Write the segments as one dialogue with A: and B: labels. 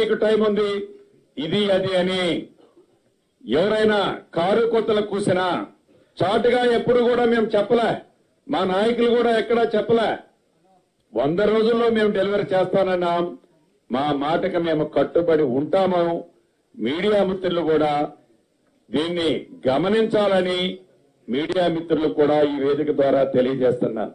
A: మీకు టైం ఉంది ఇది అది అని ఎవరైనా కారు కొత్తలు కూసినా చాటుగా ఎప్పుడు కూడా మేము చెప్పలే మా నాయకులు కూడా ఎక్కడా చెప్పలే వంద రోజుల్లో మేము డెలివరీ చేస్తానన్నాం మా మాటకి మేము కట్టుబడి ఉంటాము మీడియా మిత్రులు కూడా దీన్ని గమనించాలని మీడియా మిత్రులు కూడా ఈ వేదిక ద్వారా తెలియజేస్తున్నాను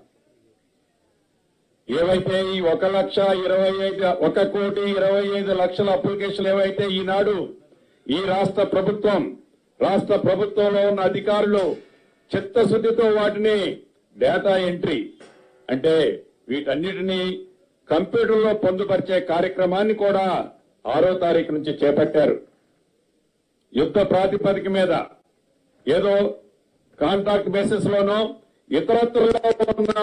A: ఏవైతే ఈ ఒక లక్ష ఇరవై ఐదు ఒక కోటి ఇరవై ఐదు లక్షల అప్లికేషన్లు ఏవైతే ఈనాడు ఈ రాష్ట్ర ప్రభుత్వం రాష్ట్ర ప్రభుత్వంలో ఉన్న అధికారులు చిత్తశుద్ధితో వాటిని డేటా ఎంట్రీ అంటే వీటన్నిటినీ కంప్యూటర్లో పొందుపరిచే కార్యక్రమాన్ని కూడా ఆరో తారీఖు నుంచి చేపట్టారు యుద్ధ ప్రాతిపదిక మీద ఏదో కాంట్రాక్ట్ బేసిస్ లోనో ఇతరత్రలో ఉన్న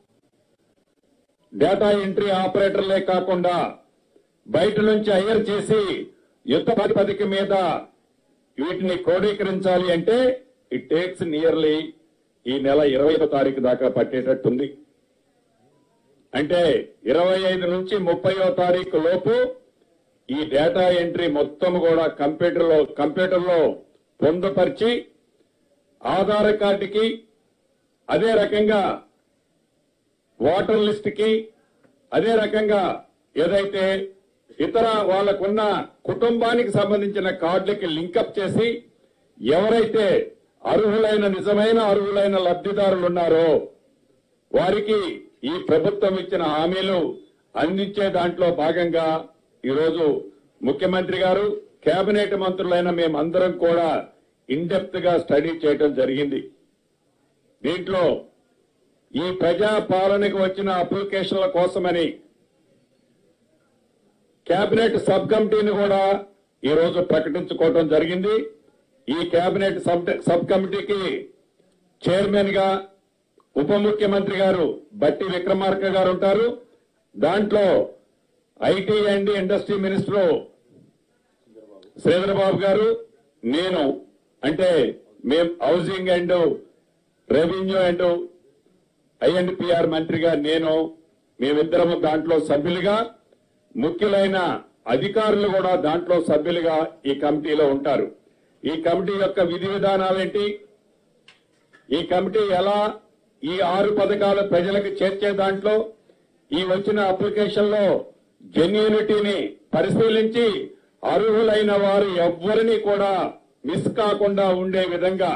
A: డేటా ఎంట్రీ ఆపరేటర్లే కాకుండా బయట నుంచి హైర్ చేసి యుద్ధ ప్రాతిపదిక మీద వీటిని క్రోడీకరించాలి అంటే ఇట్ టేక్స్ నియర్లీ ఈ నెల ఇరవై తారీఖు దాకా పట్టేటట్టుంది అంటే ఇరవై ఐదు నుంచి ముప్పయో తారీఖు లోపు ఈ డేటా ఎంట్రీ మొత్తం కూడా కంప్యూటర్లో కంప్యూటర్లో పొందుపరిచి ఆధార్ కార్డుకి అదే రకంగా ఓటర్ లిస్ట్ కి అదే రకంగా ఏదైతే ఇతర వాళ్ళకున్న కుటుంబానికి సంబంధించిన కార్డులకి లింకప్ చేసి ఎవరైతే అర్హులైన నిజమైన అర్హులైన లబ్ధిదారులు ఉన్నారో వారికి ఈ ప్రభుత్వం ఇచ్చిన హామీలు అందించే దాంట్లో భాగంగా ఈరోజు ముఖ్యమంత్రి గారు కేబినెట్ మంత్రులైన మేమందరం కూడా ఇన్డెప్త్ గా స్టడీ చేయడం జరిగింది దీంట్లో ఈ ప్రజా పాలనకు వచ్చిన అప్లికేషన్ల కోసమని కేబినెట్ సబ్ కమిటీని కూడా ఈ రోజు ప్రకటించుకోవడం జరిగింది ఈ కేబినెట్ సబ్ సబ్ కమిటీకి చైర్మన్ గా ఉప ముఖ్యమంత్రి గారు బట్టి విక్రమార్క గారు ఉంటారు దాంట్లో IT and industry minister Sridhar Babu గారు నేను అంటే మేం housing and revenue and I N P R మంత్రిగా నేను మేమిద్దరము దాంట్లో సభ్యులుగా ముఖ్యులైన అధికారులు కూడా దాంట్లో సభ్యులుగా ఈ కమిటీలో ఉంటారు ఈ కమిటీ యొక్క విధి విధానాలేంటి ఈ కమిటీ ఎలా ఈ ఆరు పథకాలు ప్రజలకు చేర్చే దాంట్లో ఈ వచ్చిన అప్లికేషన్ లో జెన్యూనిటీని పరిశీలించి అర్హులైన వారు ఎవ్వరిని కూడా మిస్ కాకుండా ఉండే విధంగా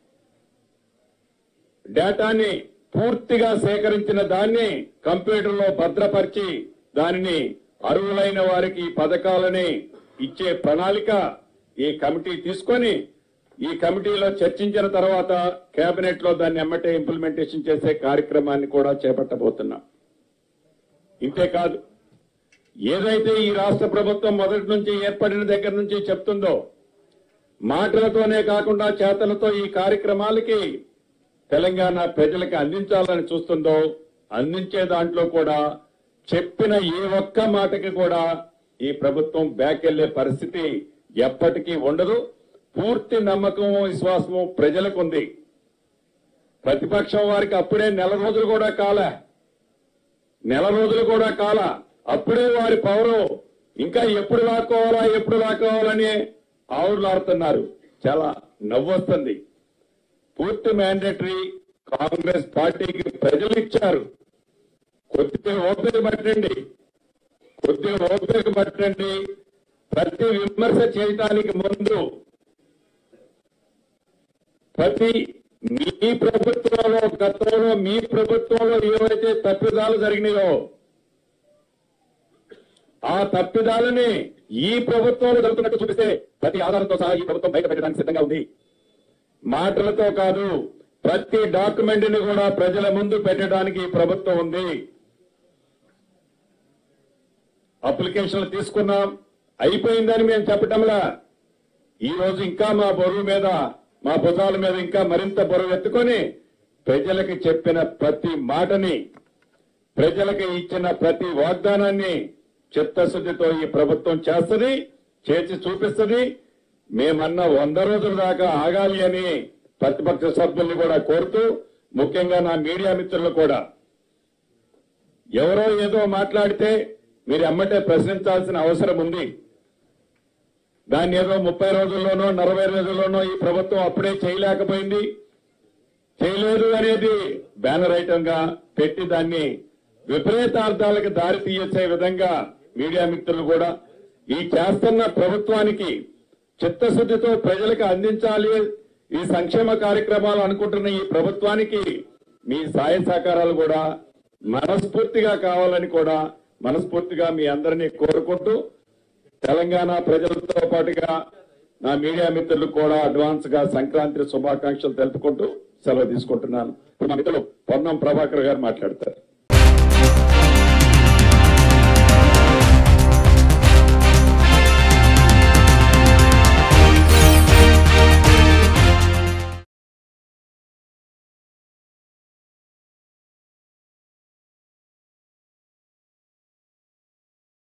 A: డేటాని పూర్తిగా సేకరించిన దాన్ని కంప్యూటర్లో భద్రపరిచి దానిని అర్హులైన వారికి ఈ పథకాలని ఇచ్చే ప్రణాళిక ఈ కమిటీ తీసుకొని ఈ కమిటీలో చర్చించిన తర్వాత కేబినెట్ లో దాన్ని ఎమ్మటే ఇంప్లిమెంటేషన్ చేసే కార్యక్రమాన్ని కూడా చేపట్టబోతున్నాం ఇంతే కాదు ఏదైతే ఈ రాష్ట్ర ప్రభుత్వం మొదటి నుంచి ఏర్పడిన దగ్గర నుంచి చెప్తుందో మాటలతోనే కాకుండా చేతలతో ఈ కార్యక్రమాలకి తెలంగాణ ప్రజలకు అందించాలని చూస్తుందో అందించే దాంట్లో కూడా చెప్పిన ఏ ఒక్క మాటకి కూడా ఈ ప్రభుత్వం బ్యాక్ వెళ్లే పరిస్థితి ఎప్పటికీ ఉండదు పూర్తి నమ్మకము విశ్వాసము ప్రజలకు ఉంది ప్రతిపక్షం వారికి అప్పుడే నెల రోజులు కూడా కాలే నెల రోజులు కూడా కాల అప్పుడే వారి పవరు ఇంకా ఎప్పుడు లాక్కోవాలా ఎప్పుడు లాక్కోవాలని ఆవులాడుతున్నారు చాలా నవ్వొస్తుంది పూర్తి మ్యాండేటరీ కాంగ్రెస్ పార్టీకి ప్రజలు ఇచ్చారు కొద్దిగా ఓపిక పట్టండి కొద్దిగా ఓపిక పట్టండి ప్రతి విమర్శ చేయటానికి ముందు ప్రతి మీ ప్రభుత్వంలో గతంలో మీ ప్రభుత్వంలో ఏవైతే తప్పిదాలు జరిగినాయో ఆ తప్పిదాలని ఈ ప్రభుత్వంలో జరుగుతున్నట్టు చూపిస్తే ప్రతి ఆధారంతో సహా ఈ ప్రభుత్వం బయట పెట్టడానికి సిద్ధంగా ఉంది మాటలతో కాదు ప్రతి డాక్యుమెంట్ ని కూడా ప్రజల ముందు పెట్టడానికి ఈ ప్రభుత్వం ఉంది అప్లికేషన్లు తీసుకున్నాం అయిపోయిందని మేము చెప్పటంలా ఈ రోజు ఇంకా మా బరువు మీద మా భుజాల మీద ఇంకా మరింత బరువు ఎత్తుకొని ప్రజలకు చెప్పిన ప్రతి మాటని ప్రజలకు ఇచ్చిన ప్రతి వాగ్దానాన్ని చిత్తశుద్ధితో ఈ ప్రభుత్వం చేస్తుంది చేసి చూపిస్తుంది మేమన్న వంద రోజుల దాకా ఆగాలి అని ప్రతిపక్ష సభ్యుల్ని కూడా కోరుతూ ముఖ్యంగా నా మీడియా మిత్రులు కూడా ఎవరో ఏదో మాట్లాడితే మీరు ఎమ్మటే ప్రశ్నించాల్సిన అవసరం ఉంది దాన్ని ఏదో ముప్పై రోజుల్లోనో నలభై రోజుల్లోనో ఈ ప్రభుత్వం అప్పుడే చేయలేకపోయింది చేయలేదు అనేది బ్యానర్ ఐటమ్ గా పెట్టి దాన్ని విపరీతార్థాలకు దారి తీయచ్చే విధంగా మీడియా మిత్రులు కూడా ఈ చేస్తున్న ప్రభుత్వానికి చిత్తశుద్ధితో ప్రజలకు అందించాలి ఈ సంక్షేమ కార్యక్రమాలు అనుకుంటున్న ఈ ప్రభుత్వానికి మీ సాయ సహకారాలు కూడా మనస్ఫూర్తిగా కావాలని కూడా మనస్ఫూర్తిగా మీ అందరినీ కోరుకుంటూ తెలంగాణ ప్రజలతో పాటుగా నా మీడియా మిత్రులకు కూడా అడ్వాన్స్ గా సంక్రాంతి శుభాకాంక్షలు తెలుపుకుంటూ సెలవు తీసుకుంటున్నాను ఇప్పుడు మా మిత్రులు పొన్నం ప్రభాకర్ గారు మాట్లాడతారు